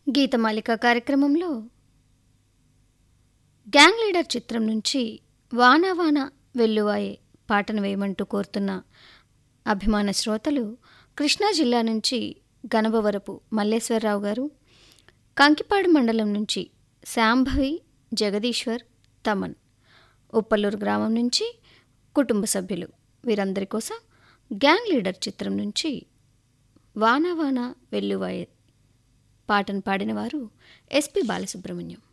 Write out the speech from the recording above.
గీతమాలిక కార్యక్రమంలో gang leader చిత్రం నుంచి వాన వాన వెల్లువాయే పాటను వేయమంటూ కోరుతున్న అభిమాన శ్రోతలు కృష్ణా జిల్లా నుంచి గణభవరపు మల్లేశ్వరరావు గారు కంకిపాడు మండలం నుంచి శాంభవి జగదీశ్వర్ తమన్ ఉప్పల్లూరు గ్రామం నుంచి కుటుంబ సభ్యులు వీరందరి కోసం గ్యాంగ్ లీడర్ చిత్రం నుంచి వాన వాన వెల్లువాయే పాటను పాడినవారు ఎస్పి బాలసుబ్రహ్మణ్యం